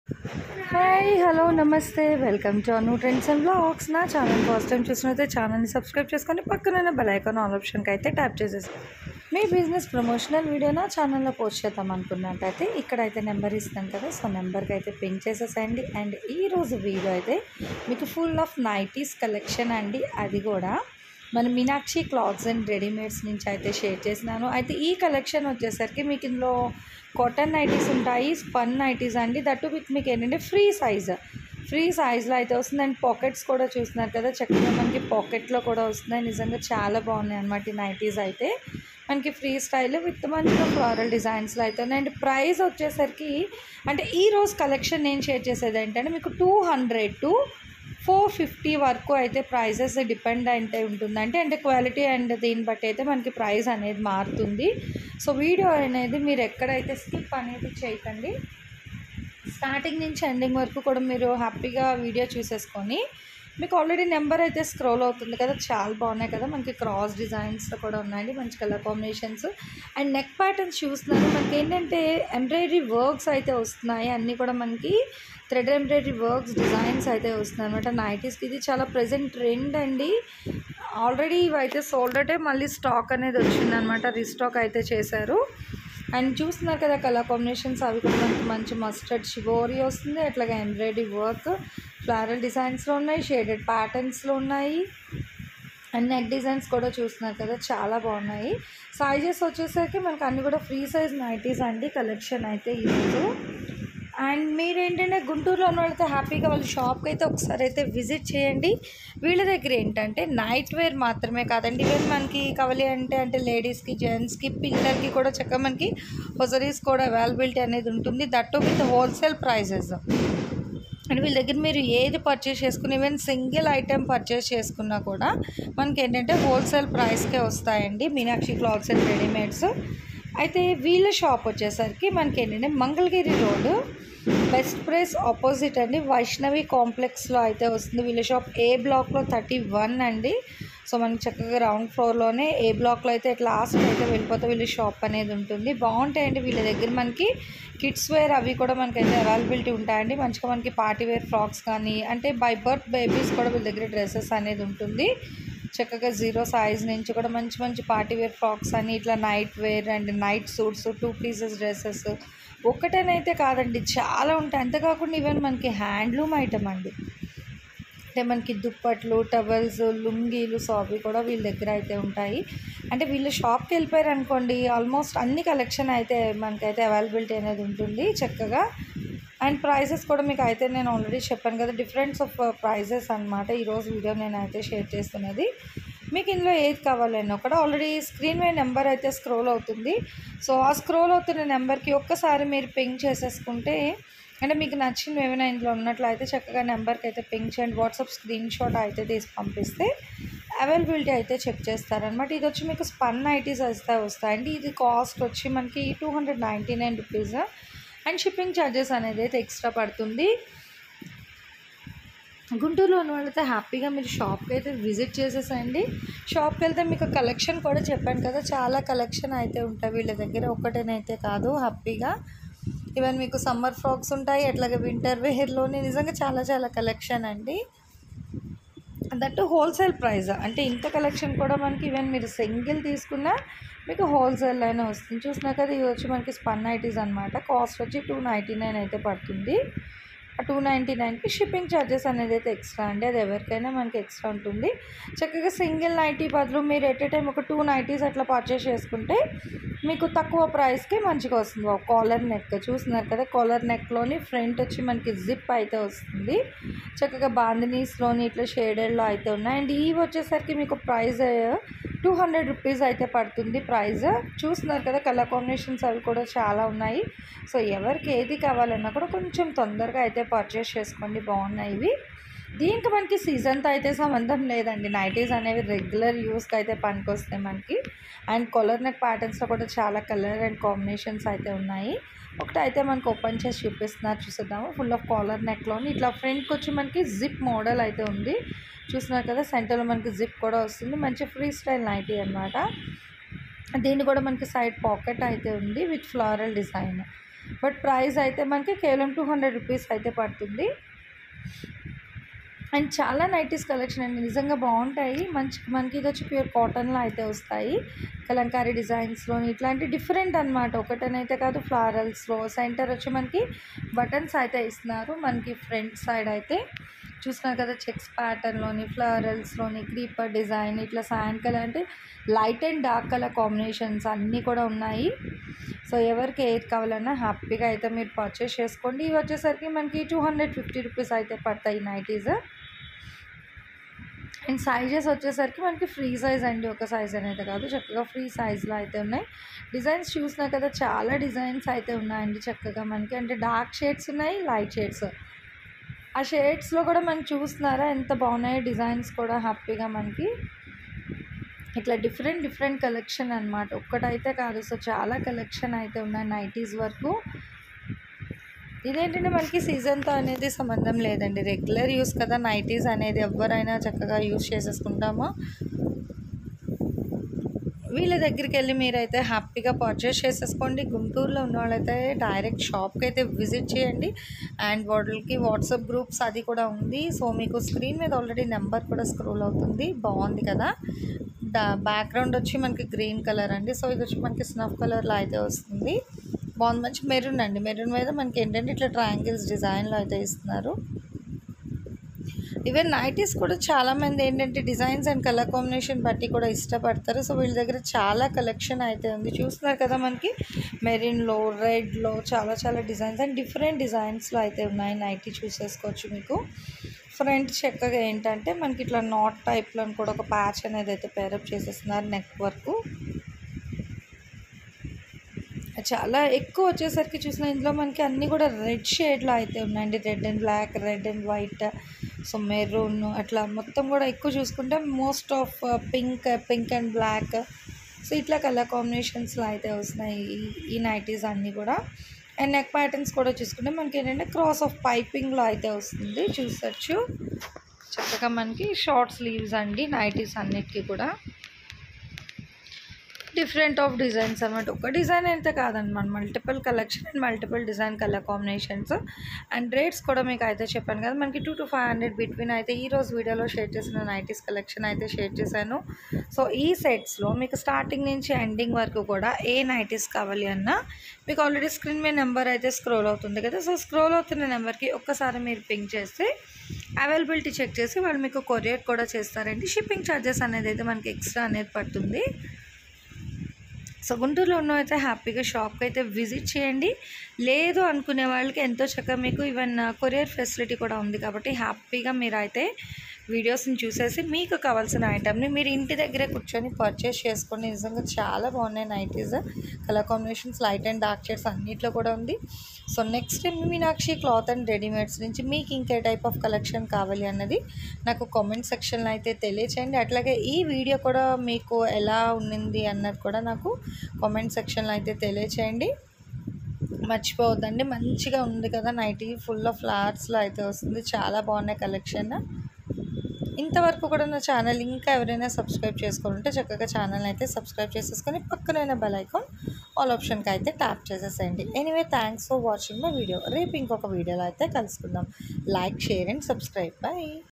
hi hello నమస్తే welcome to Anu trends and blogs నా channel first time చూసినైతే ఛానల్ని సబ్స్క్రైబ్ చేసుకొని పక్కన బెల్ ఐకాన్ ఆల్ ఆప్షన్కి అయితే ట్యాప్ చేసేసి మీ బిజినెస్ ప్రమోషనల్ వీడియో నా ఛానల్లో పోస్ట్ చేద్దాం అనుకున్నట్టయితే ఇక్కడైతే నెంబర్ ఇస్తాం కదా సో నెంబర్కి అయితే పింక్ చేసేసేయండి అండ్ ఈ రోజు వీడియో అయితే మీకు ఫుల్ ఆఫ్ నైటీస్ కలెక్షన్ అండి అది కూడా మన మీనాక్షి క్లాత్స్ అండ్ రెడీమేడ్స్ నుంచి అయితే షేర్ చేసినాను అయితే ఈ కలెక్షన్ వచ్చేసరికి మీకు ఇందులో కాటన్ నైటీస్ ఉంటాయి స్పన్ నైటీస్ అండి దట్టు విత్ మీకు ఏంటంటే ఫ్రీ సైజ్ ఫ్రీ సైజ్లో అయితే వస్తుంది అండ్ పాకెట్స్ కూడా చూస్తున్నారు కదా చక్కగా మనకి పాకెట్లో కూడా వస్తున్నాయి నిజంగా చాలా బాగున్నాయి అనమాట ఈ నైటీస్ అయితే మనకి ఫ్రీ స్టైల్ విత్ మంచిగా ఫ్లోరల్ డిజైన్స్లో అయితే ఉన్నాయి అండ్ ప్రైస్ వచ్చేసరికి అంటే ఈ రోజు కలెక్షన్ నేను షేర్ చేసేది ఏంటంటే మీకు two hundred to four fifty వరకు అయితే ప్రైజెస్ డిపెండ్ అయితే ఉంటుంది అంటే అంటే క్వాలిటీ అండ్ దీన్ని బట్టి అయితే మనకి ప్రైస్ అనేది మారుతుంది సో వీడియో అనేది మీరు ఎక్కడైతే స్కిప్ అనేది చేయకండి స్టార్టింగ్ నుంచి ఎండింగ్ వరకు కూడా మీరు హ్యాపీగా వీడియో చూసేసుకొని మీకు ఆల్రెడీ నెంబర్ అయితే స్క్రోల్ అవుతుంది కదా చాలా బాగున్నాయి కదా మనకి క్రాస్ డిజైన్స్ కూడా ఉన్నాయండి మంచి colour combinations and neck patterns చూస్తున్నారు మనకి ఏంటంటే ఎంబ్రాయిడరీ వర్క్స్ అయితే వస్తున్నాయి అన్నీ కూడా మనకి థ్రెడ్ ఎంబ్రాయిడరీ వర్క్స్ డిజైన్స్ అయితే వస్తున్నాయి అనమాట నైటీస్కి ఇది చాలా ప్రజెంట్ ట్రెండ్ అండి ఆల్రెడీ ఇవి అయితే సోల్డ్ అంటే మళ్ళీ స్టాక్ అనేది వచ్చిందనమాట రీస్టాక్ అయితే చేశారు అండ్ చూస్తున్నారు కదా కలర్ కాంబినేషన్స్ అవి కూడా మనకి మంచి మస్టర్డ్ షివోరీ వస్తుంది అట్లాగే ఎంబ్రాయిడరీ వర్క్ ఫ్లారల్ డిజైన్స్లో ఉన్నాయి షేడెడ్ ప్యాటర్న్స్లో ఉన్నాయి అండ్ నెక్ డిజైన్స్ కూడా చూస్తున్నారు కదా చాలా బాగున్నాయి సైజెస్ వచ్చేసరికి మనకి అన్ని కూడా ఫ్రీ సైజ్ నైటీస్ అండి కలెక్షన్ అయితే ఈరోజు అండ్ మీరేంటంటే గుంటూరులో ఉన్న వాళ్ళతో హ్యాపీగా వాళ్ళ షాప్కి అయితే ఒకసారి అయితే విజిట్ చేయండి వీళ్ళ దగ్గర ఏంటంటే నైట్ వేర్ మాత్రమే కాదండి ఈవెన్ మనకి కావాలి అంటే అంటే లేడీస్కి జెంట్స్కి పిల్లలకి కూడా చక్కగా మనకి హొజరీస్ కూడా అవైలబిలిటీ అనేది ఉంటుంది that with wholesale prices and వీళ్ళ దగ్గర మీరు ఏది పర్చేస్ చేసుకుని ఈవెన్ సింగిల్ ఐటెం పర్చేస్ చేసుకున్నా కూడా మనకి ఏంటంటే హోల్సేల్ ప్రైస్కే వస్తాయండి మీనాక్షి క్లాత్స్ అండ్ రెడీమేడ్స్ అయితే వీళ్ళ షాప్ వచ్చేసరికి మనకి ఏంటంటే Mangalagiri road best price opposite అండి వైష్ణవి కాంప్లెక్స్లో అయితే వస్తుంది వీళ్ళ షాప్ ఏ బ్లాక్లో థర్టీ వన్ అండి సో మనకి చక్కగా రౌండ్ ఫ్లోర్లోనే ఏ బ్లాక్లో అయితే లాస్ట్ అయితే వెళ్ళిపోతే వీళ్ళ షాప్ అనేది ఉంటుంది బాగుంటాయండి వీళ్ళ దగ్గర మనకి కిడ్స్ వేర్ అవి కూడా మనకైతే అవైలబిలిటీ ఉంటాయండి మంచిగా మనకి పార్టీ వేర్ ఫ్రాక్స్ కానీ అంటే బై బర్త్ బేబీస్ కూడా వీళ్ళ దగ్గర డ్రెస్సెస్ అనేది ఉంటుంది చక్కగా జీరో సైజ్ నుంచి కూడా మంచి మంచి పార్టీ వేర్ ఫ్రాక్స్ అని ఇట్లా night wear and night suits two pieces dresses ఒక్కటేనైతే కాదండి చాలా ఉంటాయి అంతేకాకుండా ఈవెన్ మనకి హ్యాండ్లూమ్ ఐటమ్ అండి అంటే మనకి దుప్పట్లు టవల్స్ లుంగీలు సో అవి కూడా వీళ్ళ దగ్గర అయితే ఉంటాయి అంటే వీళ్ళు షాప్కి వెళ్ళిపోయారు అనుకోండి ఆల్మోస్ట్ అన్ని కలెక్షన్ అయితే మనకైతే అవైలబిలిటీ అనేది ఉంటుంది చక్కగా అండ్ ప్రైజెస్ కూడా మీకు అయితే నేను ఆల్రెడీ చెప్పాను కదా డిఫరెన్స్ ఆఫ్ ప్రైజెస్ అనమాట ఈరోజు వీడియో నేను అయితే షేర్ చేస్తున్నది మీకు ఇందులో ఏది కావాలన్నా కూడా ఆల్రెడీ స్క్రీన్ మీద నెంబర్ అయితే స్క్రోల్ అవుతుంది సో ఆ స్క్రోల్ అవుతున్న నెంబర్కి ఒక్కసారి మీరు పింక్ చేసేసుకుంటే అంటే మీకు నచ్చిన ఏమైనా ఇంట్లో ఉన్నట్లయితే చక్కగా నెంబర్కి అయితే పింక్ చేయండి వాట్సాప్ స్క్రీన్ షాట్ అయితే తీసి పంపిస్తే అవైలబిలిటీ అయితే చెక్ చేస్తారనమాట ఇది వచ్చి మీకు స్పన్ ఐటీస్ వస్తే వస్తాయండి ఇది కాస్ట్ వచ్చి మనకి two hundred ninety nine rupees and shipping charges అనేది అయితే ఎక్స్ట్రా పడుతుంది గుంటూరులో ఉన్న వాళ్ళైతే హ్యాపీగా మీరు షాప్కి అయితే విజిట్ చేసేసండి షాప్కి వెళ్తే మీకు కలెక్షన్ కూడా చెప్పాను కదా చాలా కలెక్షన్ అయితే ఉంటాయి వీళ్ళ దగ్గర ఒక్కటేనైతే కాదు హ్యాపీగా ఈవెన్ మీకు సమ్మర్ ఫ్రాక్స్ ఉంటాయి అట్లాగే వింటర్ వేర్లోని నిజంగా చాలా చాలా కలెక్షన్ అండి దట్టు హోల్సేల్ ప్రైస్ అంటే ఇంత కలెక్షన్ కూడా మనకి ఈవెన్ మీరు సింగిల్ తీసుకున్నా మీకు హోల్సేల్ అయినా వస్తుంది చూసినా కదా ఇది వచ్చి మనకి స్పన్ ఐటీస్ అనమాట కాస్ట్ వచ్చి టూ నైంటీ నైన్ అయితే పడుతుంది ఆ టూ నైంటీ నైన్కి షిప్పింగ్ ఛార్జెస్ అనేది అయితే ఎక్స్ట్రా అండి అది ఎవరికైనా మనకి ఎక్స్ట్రా ఉంటుంది చక్కగా సింగిల్ నైటీ బదులు మీరు ఎట్ ఏ టైం ఒక టూ నైటీస్ అట్లా పర్చేస్ చేసుకుంటే మీకు తక్కువ ప్రైస్కి మంచిగా వస్తుంది ఒక కాలర్ నెక్ చూస్తున్నారు కదా కాలర్ నెక్లోని ఫ్రంట్ వచ్చి మనకి జిప్ అయితే వస్తుంది చక్కగా బాందినీస్లోని ఇట్లా షేడెడ్లో అయితే ఉన్నాయి అండ్ ఇవి వచ్చేసరికి మీకు ప్రైస్ టూ హండ్రెడ్ రూపీస్ అయితే పడుతుంది ప్రైస్ చూస్తున్నారు కదా కలర్ కాంబినేషన్స్ అవి కూడా చాలా ఉన్నాయి సో ఎవరికి ఏది కావాలన్నా కూడా కొంచెం తొందరగా అయితే పర్చేస్ చేసుకోండి బాగున్నాయి ఇవి దీనికి మనకి సీజన్తో అయితే సంబంధం లేదండి నైటీస్ అనేవి రెగ్యులర్ యూస్కి అయితే పనికొస్తాయి మనకి అండ్ కొలర్ నెక్ ప్యాటర్న్స్లో కూడా చాలా కలర్ అండ్ కాంబినేషన్స్ అయితే ఉన్నాయి ఒకటి అయితే మనకి ఓపెన్ చేసి చూపిస్తున్నారు చూసేద్దాము ఫుల్ ఆఫ్ కాలర్ నెక్లోని ఇట్లా ఫ్రంట్కి వచ్చి మనకి జిప్ మోడల్ అయితే ఉంది చూస్తున్నారు కదా సెంటర్లో మనకి జిప్ కూడా వస్తుంది మంచి ఫ్రీ స్టైల్ నైటీ అనమాట దీన్ని కూడా మనకి సైడ్ పాకెట్ అయితే ఉంది with floral design but price అయితే మనకి కేవలం టూ హండ్రెడ్ రూపీస్ అయితే పడుతుంది అండ్ చాలా నైటీస్ కలెక్షన్ అండి నిజంగా బాగుంటాయి మంచి మనకి ఇది వచ్చి ప్యూర్ కాటన్లో అయితే వస్తాయి కలంకారీ డిజైన్స్లో ఇట్లాంటి డిఫరెంట్ అనమాట ఒకటనైతే కాదు ఫ్లారల్స్లో సెంటర్ వచ్చి మనకి బటన్స్ అయితే ఇస్తున్నారు మనకి ఫ్రంట్ సైడ్ అయితే చూస్తున్నారు కదా చెక్స్ ప్యాటర్న్లోని ఫ్లరల్స్లోని క్రీపర్ డిజైన్ ఇట్లా శాండ్ కలర్ అంటే light and dark colour combinations అన్నీ కూడా ఉన్నాయి సో ఎవరికి ఏది కావాలన్నా హ్యాపీగా అయితే మీరు పర్చేస్ చేసుకోండి ఇవి వచ్చేసరికి మనకి టూ హండ్రెడ్ ఫిఫ్టీ రూపీస్ అయితే పడతాయి నైటీస్ అండ్ సైజెస్ వచ్చేసరికి మనకి ఫ్రీ సైజ్ అండి ఒక సైజ్ అనేది కాదు చక్కగా ఫ్రీ సైజ్లో అయితే ఉన్నాయి డిజైన్స్ చూసినా కదా చాలా డిజైన్స్ అయితే ఉన్నాయండి చక్కగా మనకి అంటే డార్క్ షేడ్స్ ఉన్నాయి లైట్ షేడ్స్ ఆ షేడ్స్లో కూడా మనం చూస్తున్నారా ఎంత బాగున్నాయో డిజైన్స్ కూడా హ్యాపీగా మనకి ఇట్లా డిఫరెంట్ డిఫరెంట్ కలెక్షన్ అనమాట ఒక్కటైతే కాదు సో చాలా కలెక్షన్ అయితే ఉన్నాయి నైటీస్ వరకు ఇదేంటంటే మనకి సీజన్తో అనేది సంబంధం లేదండి రెగ్యులర్ యూస్ కదా నైటీస్ అనేది ఎవరైనా చక్కగా యూస్ చేసేసుకుంటామో వీళ్ళ దగ్గరికి వెళ్ళి మీరైతే హ్యాపీగా పర్చేస్ చేసేసుకోండి గుంటూరులో ఉన్న వాళ్ళైతే డైరెక్ట్ షాప్కి అయితే విజిట్ చేయండి అండ్ వాళ్ళకి వాట్సాప్ గ్రూప్స్ అది కూడా ఉంది సో మీకు స్క్రీన్ మీద ఆల్రెడీ నెంబర్ కూడా స్క్రోల్ అవుతుంది బాగుంది కదా బ్యాక్గ్రౌండ్ వచ్చి మనకి గ్రీన్ కలర్ అండి సో ఇది వచ్చి మనకి స్నఫ్ కలర్లో అయితే వస్తుంది బాగుంది మంచి మెరూన్ అండి మెరూన్ మీద మనకి ఏంటంటే ఇట్లా ట్రయాంగిల్స్ డిజైన్లో అయితే ఇస్తున్నారు ఈవెన్ నైటీస్ కూడా చాలామంది ఏంటంటే డిజైన్స్ అండ్ కలర్ కాంబినేషన్ బట్టి కూడా ఇష్టపడతారు సో వీళ్ళ దగ్గర చాలా కలెక్షన్ అయితే ఉంది చూస్తున్నారు కదా మనకి మెరీన్లో రెడ్లో చాలా చాలా డిజైన్స్ అండ్ డిఫరెంట్ డిజైన్స్లో అయితే ఉన్నాయి నైటీ చూసేసుకోవచ్చు మీకు ఫ్రంట్ చక్కగా ఏంటంటే మనకి ఇట్లా నాట్ టైప్లో కూడా ఒక ప్యాచ్ అనేది అయితే పేరప్ చేసేస్తున్నారు నెక్ వరకు చాలా ఎక్కువ వచ్చేసరికి చూసిన ఇందులో మనకి అన్నీ కూడా రెడ్ షేడ్లో అయితే ఉన్నాయండి red and black red and white so maroon అట్లా మొత్తం కూడా ఎక్కువ చూసుకుంటే most of pink pink and black so ఇట్లా కలర్ కాంబినేషన్స్లో అయితే వస్తున్నాయి ఈ- ఈ నైటీస్ అన్నీ కూడా అండ్ నెక్ ప్యాటర్న్స్ కూడా చూసుకుంటే మనకి ఏంటంటే క్రాస్ ఆఫ్ పైపింగ్లో అయితే వస్తుంది చూసొచ్చు చక్కగా మనకి షార్ట్ స్లీవ్స్ అండి నైటీస్ అన్నిటికీ కూడా డిఫరెంట్ ఆఫ్ డిజైన్స్ అనమాట ఒక డిజైన్ అయితే కాదనమాట multiple collection and multiple design colour combinations and rates కూడా మీకు అయితే చెప్పాను కదా మనకి two to five hundred between అయితే ఈ రోజు వీడియోలో షేర్ చేసిన నైటీస్ కలెక్షన్ అయితే షేర్ చేశాను సో ఈ సెట్స్లో మీకు స్టార్టింగ్ నుంచి ఎండింగ్ వరకు కూడా ఏ నైటీస్ కావాలి అన్నా మీకు ఆల్రెడీ స్క్రీన్ మీద నెంబర్ అయితే స్క్రోల్ అవుతుంది కదా సో స్క్రోల్ అవుతున్న నెంబర్కి ఒక్కసారి మీరు పింక్ చేస్తే అవైలబిలిటీ చెక్ చేసి వాళ్ళు మీకు కొరియర్ కూడా చేస్తారండి షిప్పింగ్ ఛార్జెస్ అనేది అయితే మనకి ఎక్స్ట్రా అనేది పడుతుంది సో గుంటూరులో ఉన్న అయితే హ్యాపీగా షాప్కి అయితే విజిట్ చేయండి లేదు అనుకునే వాళ్ళకి ఎంతో చక్కగా మీకు ఈవెన్ కొరియర్ ఫెసిలిటీ కూడా ఉంది కాబట్టి హ్యాపీగా మీరు అయితే వీడియోస్ని చూసేసి మీకు కావాల్సిన ఐటమ్ని మీరు ఇంటి దగ్గరే కూర్చొని పర్చేస్ చేసుకోండి నిజంగా చాలా బాగున్నాయి nighties colour combinations light and dark shades అన్నిట్లో కూడా ఉంది so next time Meenakshi cloth and readymades నుంచి మీకు ఇంకే టైప్ ఆఫ్ కలెక్షన్ కావాలి అన్నది నాకు కామెంట్ సెక్షన్లో అయితే తెలియచేయండి అట్లాగే ఈ వీడియో కూడా మీకు ఎలా ఉన్నింది అన్నది కూడా నాకు కామెంట్ సెక్షన్లో అయితే తెలియచేయండి మర్చిపోవద్దండి మంచిగా ఉంది కదా నైటీ ఫుల్ ఆఫ్ ఫ్లవర్స్లో అయితే వస్తుంది చాలా బాగున్నాయి కలెక్షన్ ఇంతవరకు కూడా నా ఛానల్ ఇంకా ఎవరైనా సబ్స్క్రైబ్ చేసుకోవాలంటే చక్కగా ఛానల్ అయితే సబ్స్క్రైబ్ చేసేసుకొని పక్కన బెల్ ఐకాన్ ఆల్ ఆప్షన్కి అయితే ట్యాప్ చేసేసేయండి anyway thanks for watching my video రేపు ఇంకొక వీడియోలో అయితే కలుసుకుందాం like share and subscribe bye